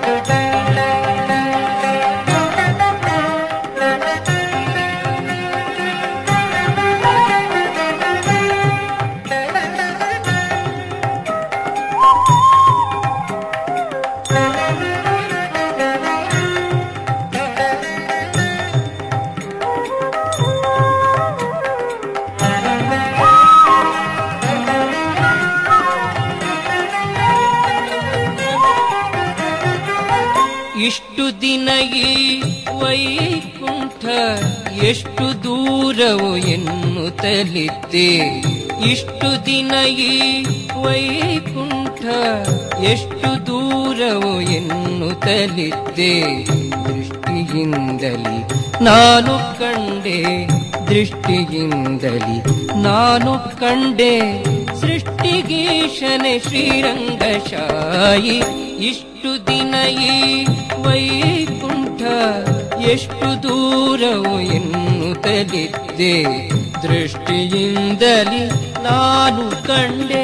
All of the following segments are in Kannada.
ಇಷ್ಟು ದಿನ ಈ ವೈಕುಂಠ ಎಷ್ಟು ದೂರವು ಎನ್ನುತ್ತಲಿದ್ದೆ ಇಷ್ಟು ದಿನ ಈ ವೈಕುಂಠ ಎಷ್ಟು ದೂರವು ಎನ್ನುತ್ತಲಿದ್ದೆ ದೃಷ್ಟಿಯಿಂದಲಿ ನಾನು ಕಂಡೆ ದೃಷ್ಟಿಯಿಂದಲಿ ನಾನು ಕಂಡೆ ಸೃಷ್ಟಿಗೀಶನೆ ಶ್ರೀರಂಗಶಾಯಿ ಇಷ್ಟು ದಿನ ಈ ವೈಕುಂಠ ಎಷ್ಟು ದೂರವು ಎನ್ನುತ್ತಲಿದ್ದೆ ದೃಷ್ಟಿಯಿಂದಲಿ ನಾನು ಕಂಡೆ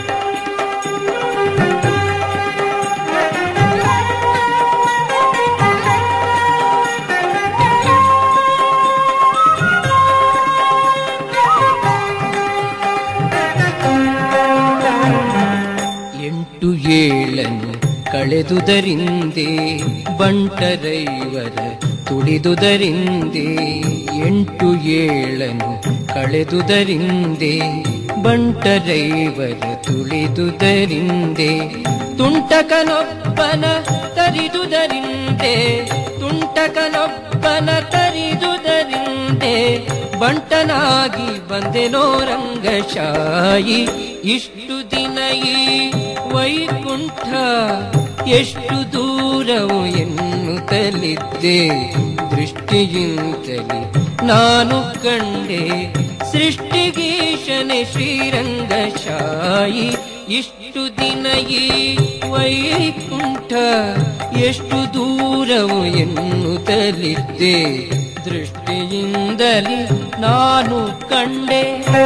ಎಂಟು ಏಳನ್ನು ಕಳೆದುದರಿಂದೆ ಬಂಟರೈವರ ತುಳಿದುದರಿಂದೆ ಎಂಟು ಏಳನ್ನು ಕಳೆದುದರಿಂದೆ ಬಂಟರೈವರ ತುಳಿದುದರಿಂದೆ ತುಂಟಕನೊಬ್ಬನ ತರಿದುದರಿಂದೆ ತುಂಟಕನೊಬ್ಬನ ತರಿದುದರಿಂದೆ ಬಂಟನಾಗಿ ಬಂದೆನೋ ರಂಗಶಾಯಿ ಇಷ್ಟು ದಿನ ಈ ವೈಕುಂಠ ಎಷ್ಟು ದೂರವು ಎನ್ನುತ್ತಲಿದ್ದೆ ದೃಷ್ಟಿಯಿಂದಲಿ ನಾನು ಕಂಡೆ ಸೃಷ್ಟಿಗೀಶನೆ ಶ್ರೀರಂಗಶಾಯಿ ಇಷ್ಟು ದಿನ ಈ ವೈಕುಂಠ ಎಷ್ಟು ದೂರವು ಎನ್ನುತ್ತಲಿದ್ದೆ ದೃಷ್ಟಿಯಿಂದಲಿ ನಾನು ಕಂಡೆ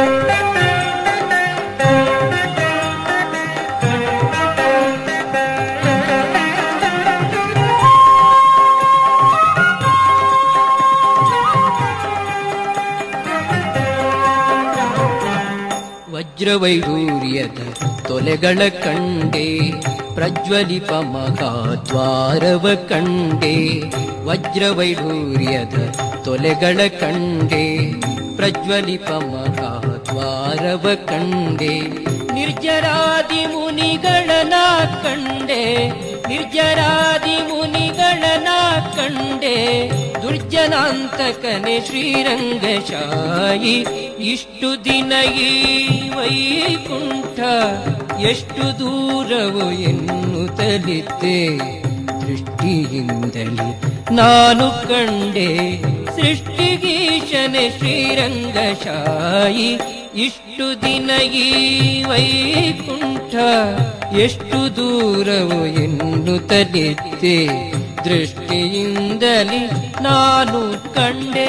ವಜ್ರವೈಡೂರ್ಯದ ತೊಲೆಗಳ ಕಂಡೆ ಪ್ರಜ್ವಲಿಪ ಮಹಾದ್ವಾರವ ಕಂಡೆ ವಜ್ರವೈಡೂರ್ಯದ ತೊಲೆಗಳ ಕಂಡೆ ಪ್ರಜ್ವಲಿಪ ಮಹಾದ್ವಾರವ ಕಂಡೆ ನಿರ್ಜರಾದಿ ಮುನಿಗಳನ ಕಂಡೆ ನಿರ್ಜರಾದಿ ಮುನಿಗಳನ ಕಂಡೆ ದುರ್ಜನಾಂತಕನೆ ಶ್ರೀರಂಗಶಾಯಿ ಇಷ್ಟು ದಿನ ಈ ವೈಕುಂಠ ಎಷ್ಟು ದೂರವು ಎನ್ನುತ್ತಲಿದ್ದೆ ದೃಷ್ಟಿಯಿಂದಲಿ ನಾನು ಕಂಡೆ ಸೃಷ್ಟಿಗೀಶನೆ ಶ್ರೀರಂಗಶಾಯಿ ಇಷ್ಟು ದಿನ ಈ ವೈಕುಂಠ ಎಷ್ಟು ದೂರವು ಎನ್ನುತ್ತಲಿದ್ದೆ ದೃಷ್ಟಿಯಿಂದಲಿ ನಾನು ಕಂಡೆ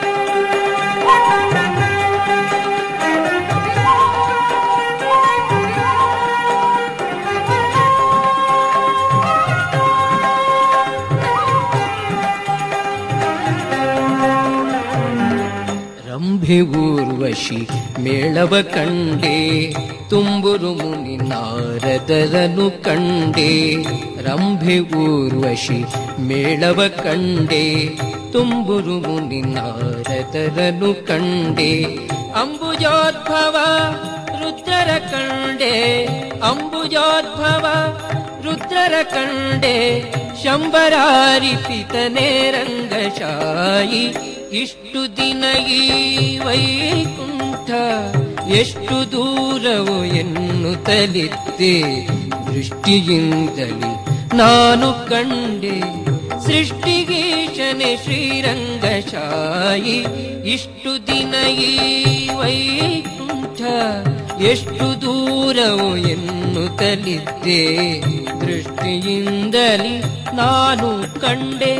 ರಂಭೆ ಊರ್ವಶಿ ಮೇಳವ ಕಂಡೆ ತುಂಬುರು ಮುನಿ ನಾರದರನು ಕಂಡೆ ರಂಭೆ ಊರ್ವಶಿ ಮೇಳವ ಕಂಡೆ ತುಂಬುರು ಮುನಿ ನಾರದರನು ಕಂಡೆ ಅಂಬುಜೋದ್ಭವ ರುದ್ರರ ಕಂಡೆ ಅಂಬುಜೋದ್ಭವ ರುದ್ರರ ಕಂಡೆ ಶಂಬರಾರಿಪಿತನೇ ರಂಗಶಾಯಿ ಇಷ್ಟು ದಿನ ಈ ವೈಕುಂಠ ಎಷ್ಟು ದೂರವು ಎನ್ನುತ್ತಲಿದ್ದೆ ದೃಷ್ಟಿಯಿಂದಲಿ ನಾನು ಕಂಡೆ ಸೃಷ್ಟಿಗೀಶನೆ ಶ್ರೀರಂಗಶಾಯಿ ಇಷ್ಟು ದಿನ ಈ ವೈಕುಂಠ ಎಷ್ಟು ದೂರವು ಎನ್ನುತ್ತಲಿದ್ದೆ ದೃಷ್ಟಿಯಿಂದಲಿ ನಾನು ಕಂಡೆ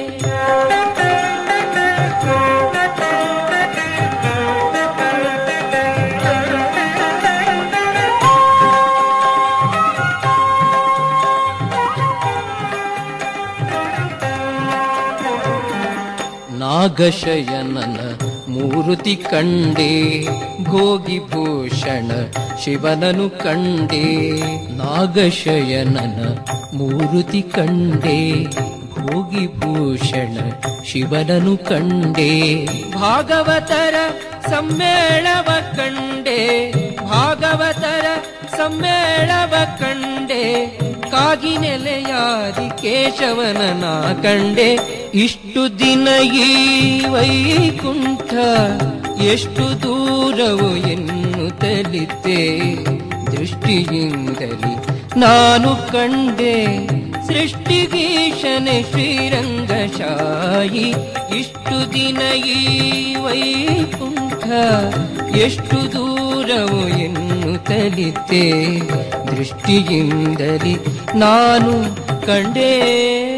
ನಾಗಶಯನನ ಮೂರುತಿ ಕಂಡೆ ಭೋಗಿಭೂಷಣ ಶಿವನನು ಕಂಡೆ ನಾಗಶಯನನ ಮೂರುತಿ ಕಂಡೆ ಭೋಗಿಭೂಷಣ ಶಿವನನು ಕಂಡೆ ಭಾಗವತರ ಸಮ್ಮೇಳವ ಕಂಡೆ ಭಾಗವತರ ಸಮ್ಮೇಳವ ಕಂಡೆ ಕಾಗಿ ನೆಲೆಯಾದಿ ಕೇಶವನ ನಾ ಕಂಡೆ ಇಷ್ಟು ದಿನ ಈ ವೈಕುಂಠ ಎಷ್ಟು ದೂರವು ಎನ್ನುತ್ತಲಿದ್ದೆ ದೃಷ್ಟಿಯಿಂದಲಿ ನಾನು ಕಂಡೆ ಸೃಷ್ಟಿಗೀಶನೆ ಶ್ರೀರಂಗಶಾಯಿ ಇಷ್ಟು ದಿನ ಈ ವೈಕುಂಠ ಎಷ್ಟು ದೂರವು ಎನ್ನುತ್ತಲಿದ್ದೆ ದೃಷ್ಟಿಯಿಂದಲಿ ನಾನು ಕಂಡೇ